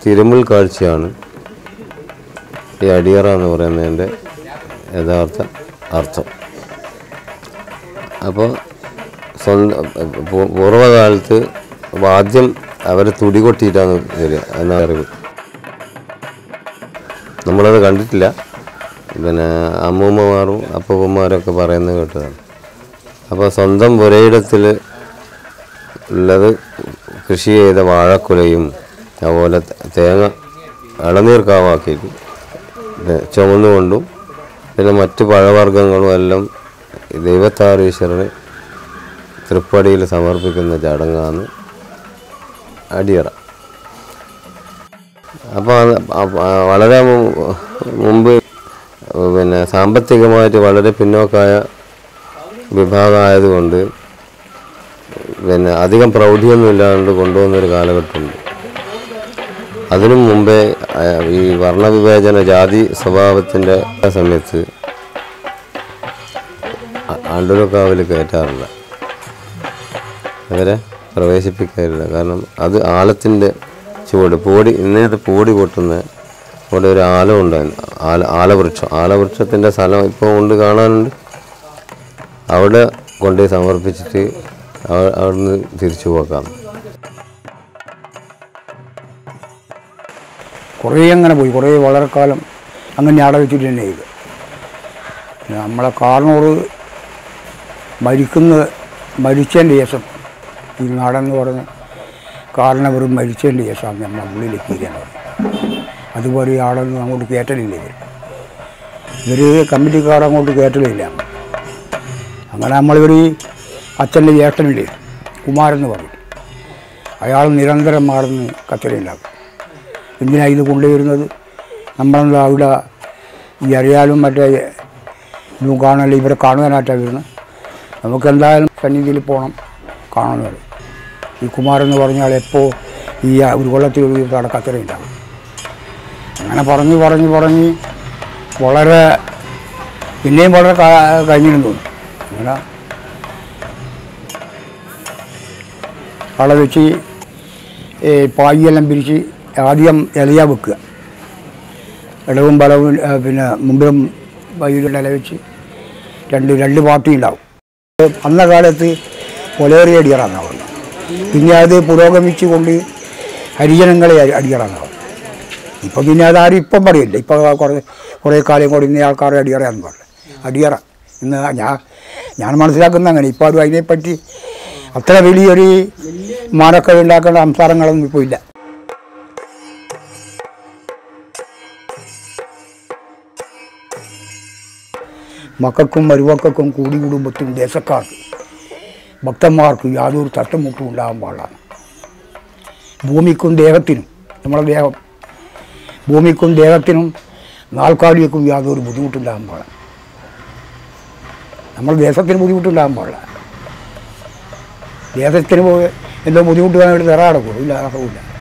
തിരുമുൽ കാഴ്ചയാണ് ഈ അടിയറ എന്ന് പറയുന്നതിൻ്റെ യഥാർത്ഥ അർത്ഥം അപ്പോൾ സ്വന്തം പൂ- പൂർവ്വകാലത്ത് ആദ്യം അവർ തുടി കൊട്ടിയിട്ടാണ് വരിക എന്നാണ് അറിവ് നമ്മളത് കണ്ടിട്ടില്ല പിന്നെ അമ്മൂമ്മമാരും അപ്പൂപ്പന്മാരൊക്കെ പറയുന്നത് കേട്ടതാണ് അപ്പോൾ സ്വന്തം പുരയിടത്തിൽ ഉള്ളത് കൃഷി ചെയ്ത വാഴക്കുലയും അതുപോലെ തേങ്ങ ഇളനീർ കാവാക്കിയിട്ട് പിന്നെ ചുമന്നുകൊണ്ടും പിന്നെ മറ്റ് പഴവർഗ്ഗങ്ങളും എല്ലാം ദൈവത്താറീശ്വരന് തൃപ്പടിയിൽ സമർപ്പിക്കുന്ന ചടങ്ങാണ് അടിയറ അപ്പോൾ വളരെ മു- മുമ്പ് പിന്നെ സാമ്പത്തികമായിട്ട് വളരെ പിന്നോക്കായ വിഭാഗമായതുകൊണ്ട് പിന്നെ അധികം പ്രൗഢിയൊന്നും ഇല്ലാണ്ട് കൊണ്ടുവന്നൊരു കാലഘട്ടമുണ്ട് അതിനു മുമ്പേ ആ, ഈ വർണ്ണവിവേചന ജാതി സ്വഭാവത്തിൻ്റെ സമയത്ത് ആ- ആണ്ടൂരക്കാവിൽ കയറ്റാറില്ല അവരെ പ്രവേശിപ്പിക്കാറില്ല കാരണം അത് ആലത്തിൻ്റെ ചുവട് പോടി ഇന്നേത് പോടി പൊട്ടുന്ന അവിടെ ഒരു ആലം ഉണ്ടായിരുന്നു ആല ആലവൃക്ഷം ആലവൃക്ഷത്തിൻ്റെ സ്ഥലം ഇപ്പോൾ കൊണ്ട് കാണാനുണ്ട് അവിടെ കൊണ്ടുപോയി സമർപ്പിച്ചിട്ട് അവ- അവിടുന്ന് തിരിച്ചു പോക്കാം കുറേ അങ്ങനെ പോയി കുറേ വളരെ കാലം അങ്ങനെ അവിടെ വെച്ചിട്ട് തന്നെ ചെയ്തു പിന്നെ നമ്മളെ കാർണൂർ മരിക്കുന്ന മരിച്ചതിൻ്റെ ശേഷം ഈ നാടെന്ന് പറഞ്ഞ കാരണവർ മരിച്ചതിൻ്റെ ശേഷമാണ് നമ്മളെ ഉള്ളിലേക്ക് ഇരിക്കുന്നത് അതുപോലെ ഈ ആളൊന്നും അങ്ങോട്ട് കയറ്റലില്ല ഇവർ ഇവർ കമ്മിറ്റിക്കാർ അങ്ങോട്ട് കയറ്റലില്ല അങ്ങനെ നമ്മളിവർ ഈ അച്ഛൻ്റെ ജ്യേഷ്ഠനില്ലേ കുമാരൻ എന്ന് പറയും അയാൾ നിരന്തരം മാറുന്ന കച്ചറയുണ്ടാക്കും എന്തിനാണ് ഇത് കൊണ്ടുവരുന്നത് നമ്മളെന്താ അവിടെ ഈ അറിയാലും മറ്റേ ഇതും കാണാനല്ല ഇവരെ കാണുവാനായിട്ടാണ് വരുന്നത് നമുക്ക് എന്തായാലും സന്നിധിയിൽ പോകണം കാണണമെന്ന് ഈ കുമാരൻ എന്ന് പറഞ്ഞാൽ എപ്പോൾ ഈ ഒരു കൊല്ലത്തിൽ ഒരു ദിവസം അവിടെ കച്ചറയുണ്ടാകും അങ്ങനെ പറഞ്ഞ് പറഞ്ഞ് പറഞ്ഞ് വളരെ പിന്നെയും വളരെ ക- കഴിഞ്ഞിരുന്നു തോന്നുന്നു അങ്ങനെ അവിടെ വെച്ച് ഈ പായിയെല്ലാം പിരിച്ച് ആദ്യം ഇലയ വെക്കുക ഇടവും ബലവും ആ, പിന്നെ മുമ്പിലും വൈകിട്ടും ഇല വെച്ച് രണ്ട് രണ്ട് പാർട്ടി ഉണ്ടാവും അന്ന കാലത്ത് കൊലേറിയ അടിയറാണ് പറഞ്ഞത് പിന്നെ അത് പുരോഗമിച്ച് കൊണ്ട് ഹരിജനങ്ങളെ അടി- അടിയറാണ് പറഞ്ഞത് ഇപ്പം പിന്നെ അതാരും ഇപ്പം പറയില്ല ഇപ്പം കുറേ കുറേ കാലം കൂടി ഇന്ന ആൾക്കാരെ അടിയറയാന്ന് പറഞ്ഞു അടിയറ ഇന്ന് ഞാൻ ഞാൻ മനസ്സിലാക്കുന്ന അങ്ങനെ ഇപ്പോൾ ആരും അതിനെപ്പറ്റി അത്ര വലിയൊരു മാനൊക്കെ ഉണ്ടാക്കേണ്ട സംസാരങ്ങളൊന്നും ഇപ്പോൾ ഇല്ല മക്കൾക്കും മരുമക്കൾക്കും കൂടി കുടുംബത്തിനും ദേശക്കാർക്ക് ഭക്തന്മാർക്ക് യാതൊരു തട്ടുമുട്ടും ഉണ്ടാകാൻ പാടില്ല ഭൂമിക്കും ദേഹത്തിനും നമ്മുടെ ദേഹം ഭൂമിക്കും ദേഹത്തിനും നാൽക്കാലികൾക്കും യാതൊരു ബുദ്ധിമുട്ടുണ്ടാകാൻ പാടില്ല നമ്മൾ ദേശത്തിന് ബുദ്ധിമുട്ടുണ്ടാകാൻ പാടില്ല ദേശത്തിന് പോയി എന്തോ ബുദ്ധിമുട്ട് വേണമെങ്കിൽ തറ അടക്കുള്ളൂ ഇല്ല അടക്കില്ല